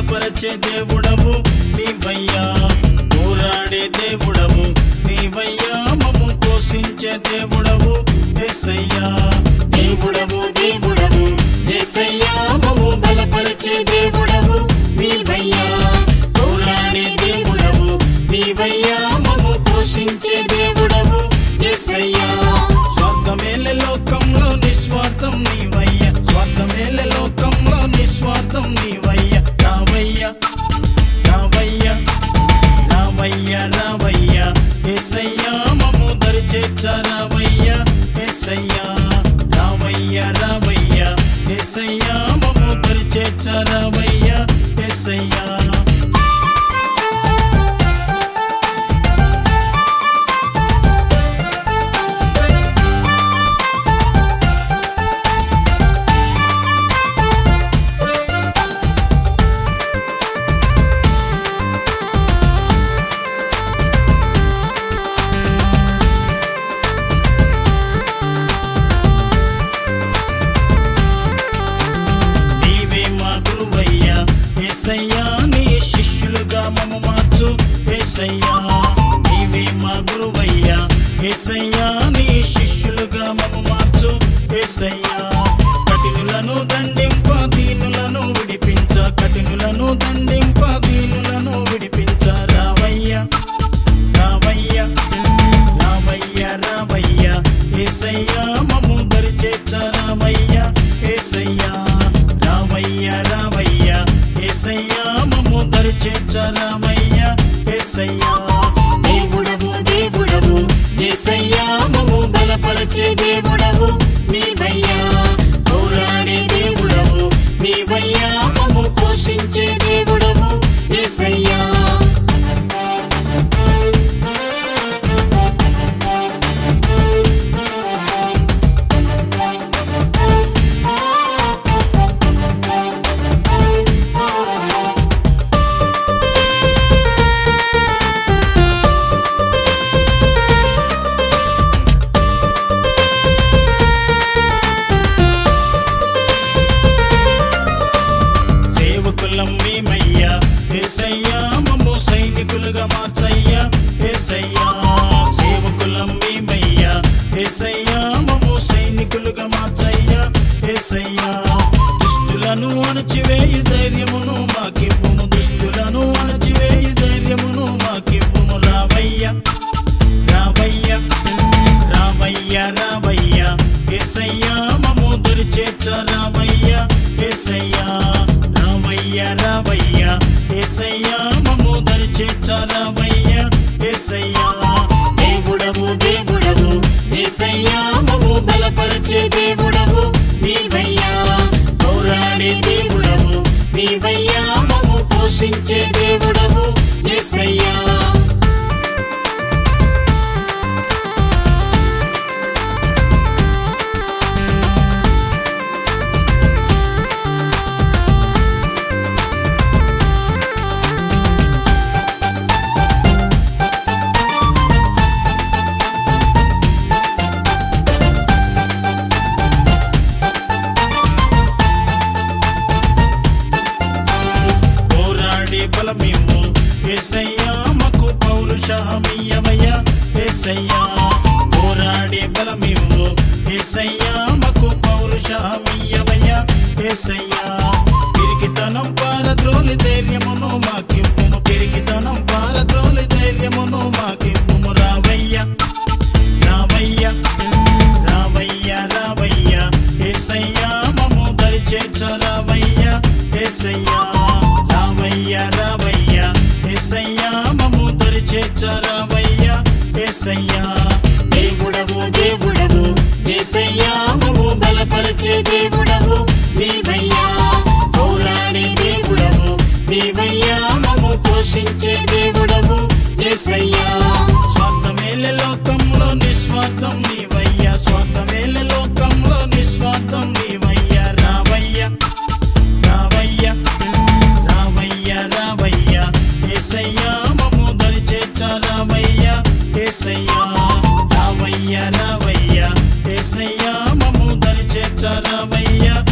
బలపరచే దేవుడవు నీవయ్యా పోరాడే దేవుడవు నీవయ్యా మమ్ము పోషించే దేవుడవు ఎస్సయ్యా దేవుడవు దేవుడవు యేసయ్యా మమ్ము బలపరిచే దేవుడవు నీవయ్యా పోరాడే దేవుడవు నీవయ్యా మమ్ము పోషించే దేవుడవు యేసయ్యా స్వార్థమేల లోకంలో నిస్వార్థం నీవయ్య స్వార్థమేల లోకంలో నిస్వార్థం నీవయ్య రావయ్య రావయ్య రావయ్య రావయ్య ఎసయ్యా మమ్ము దరి చేర్చ రావయ్య ఎసయ్యా రావయ్య రావయ్య ఎసయ్యా మమ్ము దరి చేర్చ రావయ్య ఎసయ్యా నీవే మా గురువయ్యా ఏసయ్యా నీ శిష్యులుగా మమ్మ మార్చు ఏసయ్యా నీవే మా గురువయ్యా ఏసయ్యా నీ శిష్యులుగా మమ్మ మార్చు ఏసయ్యా కఠినులను దండింప దీనులను విడిపించ కఠినులను దండింప దీనులను విడిపించ రావయ్య రావయ్య రావయ్య రావయ్య ఏసయ్యా మమ్ము దరి చేర్చ రావయ్య ఏసయ్యా రావయ్య రావయ్య ఏసయ్యా మమ్ము దరి చేర్చ రావయ్య ఏసయ్యా దేవుడవు దేవుడవు యేసయ్యా మమ్ము బలపరిచే దేవుడవు నీవయ్యా పోరాడే దేవుడవు నీవయ్యా మమ్ము పోషించే దేవుడవు యేసయ్యా సేవకులం మేమయ్యా ఏసయ్యా మమ్ము సైనికులుగా మార్చయ్యా ఏసయ్యా సేవకులం మేమయ్యా ఏసయ్యా మమ్ము సైనికులుగా మార్చయ్యా ఏసయ్యా దుష్టులను అణచివేయు ధైర్యమును మాకివ్వుము దుష్టులను అణచివేయు ధైర్యమును మాకివ్వుము రావయ్య రావయ్య రావయ్య రావయ్య ఏసయ్యా మమ్ము దరి చేర్చ రావయ్య ఏసయ్యా రావయ్య రావయ్య ఏసయ్యా మమ్ము దరి చేర్చ రావయ్య ఏసయ్యా దేవుడవు దేవుడవు యేసయ్యా మమ్ము బలపరిచే దేవుడవు నీవయ్యా పోరాడే దేవుడవు నీవయ్యా మమ్ము పోషించే దేవుడవు యేసయ్యా పోరాడే బలమేమో ఏసయ్యా మకు పౌరుషమియమయ్య ఏసయ్యా పోరాడే బలమేమో ఏసయ్యా మకు పౌరుషమియమయ్య ఏసయ్యా పిరికితనం పారద్రోలి ధైర్యమును మాకివ్వుము పిరికితనం పారద్రోలి ధైర్యమును మాకివ్వుము రావయ్య రావయ్య రావయ్య రావయ్య ఏసయ్యా మమ్ము దరి చేర్చ రావయ్య ఏసయ్యా రావయ్య రావయ్య ఏసయ్యా మమ్ము దరి చేర్చ రావయ్య ఏసయ్యా దేవుడవు దేవుడవు యేసయ్యా మమ్ము బలపరిచే దేవుడవు నీవయ్యా పోరాడే దేవుడవు నీవయ్యా మమ్ము పోషించే దేవుడవు యేసయ్యా స్వార్థమేల లోకంలో నిస్వార్థం నీవయ్యా స్వార్థమేల లోకంలో నిస్వార్థం నీవయ్యా రావయ్య రావయ్య రావయ్య రావయ్య ఏసయ్యా మమ్ము దరి చేర్చ రావయ్య ఏసయ్యా రావయ్య రావయ్య ఏసయ్యా మమ్ము దరి చేర్చ రావయ్య